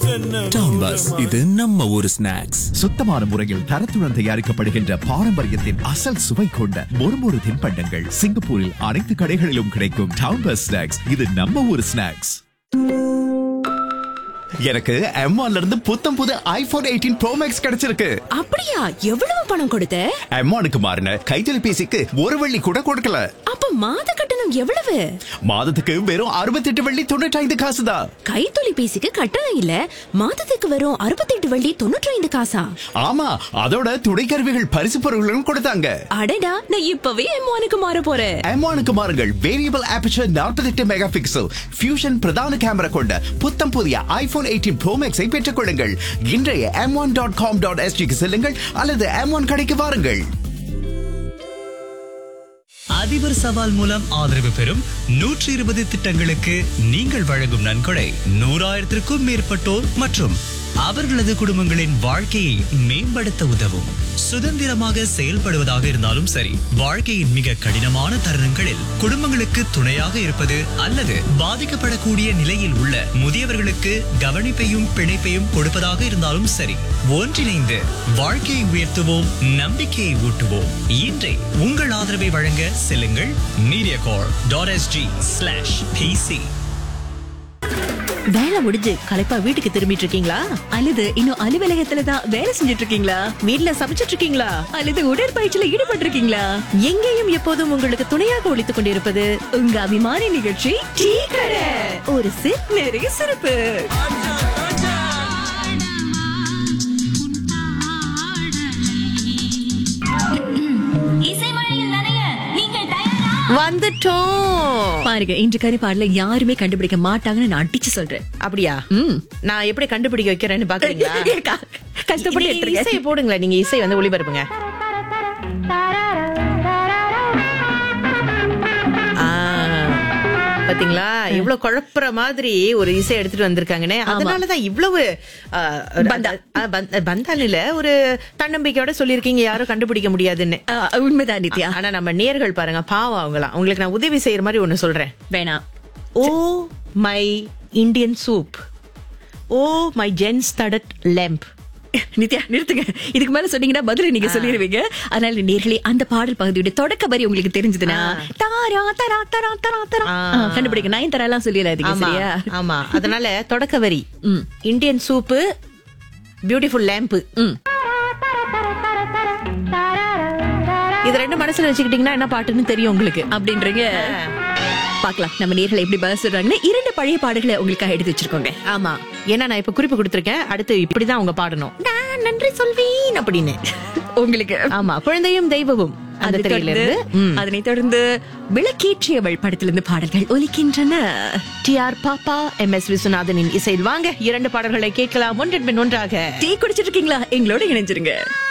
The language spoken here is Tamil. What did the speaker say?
டவுன் பஸ் இது நம்ம ஊரு ஸ்நாக்ஸ் சுத்தமான முறையில் தரத்துடன் தயாரிக்கப்படுகின்ற பாரம்பரியத்தின் அசல் சுவை கொண்ட மொறுமொறு தின்பண்டங்கள் சிங்கப்பூரில் அனைத்து கடைகளிலும் கிடைக்கும் டவுன் பஸ் ஸ்நாக்ஸ் இது நம்ம ஊர் ஸ்நாக்ஸ் எனக்கு M1 ல இருந்து புத்தம் புது ஐபோன் எயிட்டீன் ப்ரோ மேக்ஸ் கிடைச்சிருக்கு அப்படியா எவ்வளவு பணம் கொடுத்த M1க்கு மாறின கைத்தொலைபேசிக்கு ஒரு வெள்ளி கூட கொடுக்கல அப்ப மாத கட்டணம் எவ்வளவு மாதத்துக்கு வெறும் அறுபத்தெட்டு வெள்ளி தொண்ணூற்றி காசு தான் கைத்தொலைபேசிக்கு கட்டணம் இல்ல மாதத்துக்கு வரும் அறுபத்தெட்டு வள்ளி தொண்ணூற்றி ஐந்து காசா ஆமா அதோட துணை கருவிகள் பரிசு பொருள்களும் கொடுத்தாங்க அடடா நான் இப்பவே எம்மானுக்கு மாற போறேன் M1க்கு மாறுங்கள் variable aperture 48 mega pixel fusion பிரதான கேமரா கொண்ட புத்தம் புதிய ஐபோன் எயிட்டீன் ப்ரோ மேக்ஸை பெற்றுக் கொள்ளுங்கள் இன்றைய M one dot com dot எஸ்டிக்கு செல்லுங்கள் அல்லது எம் ஒன் கடைக்கு வாருங்கள் அதிபர் சவால் மூலம் ஆதரவு பெறும் நூற்றி இருபது திட்டங்களுக்கு நீங்கள் வழங்கும் நன்கொடை நூறாயிரத்திற்கும் மேற்பட்டோர் மற்றும் அவர்களது குடும்பங்களின் வாழ்க்கையை மேம்படுத்த உதவும் சுதந்திரமாக செயல்படுவதாக இருந்தாலும் சரி வாழ்க்கையின் மிக கடினமான தருணங்களில் குடும்பங்களுக்கு துணையாக இருப்பது அல்லது பாதிக்கப்படக்கூடிய நிலையில் உள்ள முதியவர்களுக்கு கவனிப்பையும் பிணைப்பையும் கொடுப்பதாக இருந்தாலும் சரி ஒன்றிணைந்து வாழ்க்கையை உயர்த்துவோம் நம்பிக்கையை ஊட்டுவோம் இன்றை உங்கள் ஆதரவை வழங்க செல்லுங்கள் Mediacorp dot SG slash PC வேலை முடிஞ்சு களைப்பா வீட்டுக்கு திரும்பிட்டு இருக்கீங்களா அல்லது இன்னும் அலுவலகத்துல தான் வேலை செஞ்சுட்டு இருக்கீங்களா வீட்ல சமைச்சிட்டு இருக்கீங்களா அல்லது உடற்பயிற்சியில ஈடுபட்டு இருக்கீங்களா எங்கேயும் எப்போதும் உங்களுக்கு துணையாக ஒழித்துக் கொண்டிருப்பது உங்க அபிமான நிகழ்ச்சி டீ கடை ஒரு சிப் நிறைய சிறப்பு இசைமழையில் நனைய நீங்கள் தயாரா வந்துட்டோம் பாருங்க இன்று கருப்பாடுல யாருமே கண்டுபிடிக்க மாட்டாங்கன்னு நான் அடிச்சு சொல்றேன் அப்படியா ம். நான் எப்படி கண்டுபிடிக்க வைக்கிறேன்னு பாக்குறீங்களா ஏக்கா, கஷ்டப்பட்டு இது எடுத்துருங்க இசையை போடுங்களேன் நீங்க இசை வந்து ஒளிபரப்புங்க ஆ, பாத்தீங்களா இவ்வளவு குழப்புற மாதிரி ஒரு இசை எடுத்துட்டு வந்திருக்காங்கன்னு அதனாலதான் இவ்வளவு ஆ, பந்தா. ஆ, பந்த- பந்தால் இல்ல ஒரு தன்னம்பிக்கையோட சொல்லியிருக்கீங்க யாரும் கண்டுபிடிக்க முடியாதுன்னு ஆ, உண்மைதான் நித்யா ஆனா நம்ம நேர்கள் பாருங்க பாவம் அவங்களாம் உங்களுக்கு நான் உதவி செய்யற மாதிரி ஒண்ணு சொல்றேன் வேணாம் oh my Indian soup oh my gem studded lamp Nithya நிறுத்துங்க இதுக்கு மேல சொன்னீங்கன்னா பதில நீங்க சொல்லிடுவீங்க அதனால நேர்களே அந்த பாடல் பகுதியோட தொடக்க வரி உங்களுக்கு தெரிஞ்சதுன்னா தாரா தரா தரா தரா தரா ஆ. ஆ, கண்டுபிடிக்க நயன் தராலாம் சொல்லிடாதீங்க ஆமா சரியா ஆமா அதனால தொடக்க வரி ம். இந்தியன் சூப்பு பியூட்டிஃபுல் லேம்ப் ம். இது ரெண்டு மனசுல வச்சுக்கிட்டீங்கன்னா என்ன பாட்டுன்னு தெரியும் உங்களுக்கு அப்படின்றீங்க பார்க்கலாம் நம்ம நேர்களை எப்படி பதில் சொல்றாங்கன்னு இரண்டு பழைய பாடல்களை உங்களுக்காக எடுத்து வச்சிருக்கோங்க ஆமா ஏன்னா நான் இப்ப குறிப்பு கொடுத்திருக்கேன் அடுத்து இப்படிதான் அவங்க பாடணும் நான் நன்றி சொல்வேன் அப்படின்னு உங்களுக்கு ஆமா குழந்தையும் தெய்வமும் அந்த அதைத் திரையில தொடர்ந்து இருந்து ம். அதனைத் தொடர்ந்து விளக்கேற்றியவள் படத்திலிருந்து பாடல்கள் ஒலிக்கின்றன T R Pappa M S விஸ்வநாதனின் இசையில் வாங்க இரண்டு பாடல்களை கேட்கலாம் ஒன்றன் பின் ஒன்றாக டீ குடிச்சிட்டு இருக்கீங்களா எங்களோட இணைஞ்சிருங்க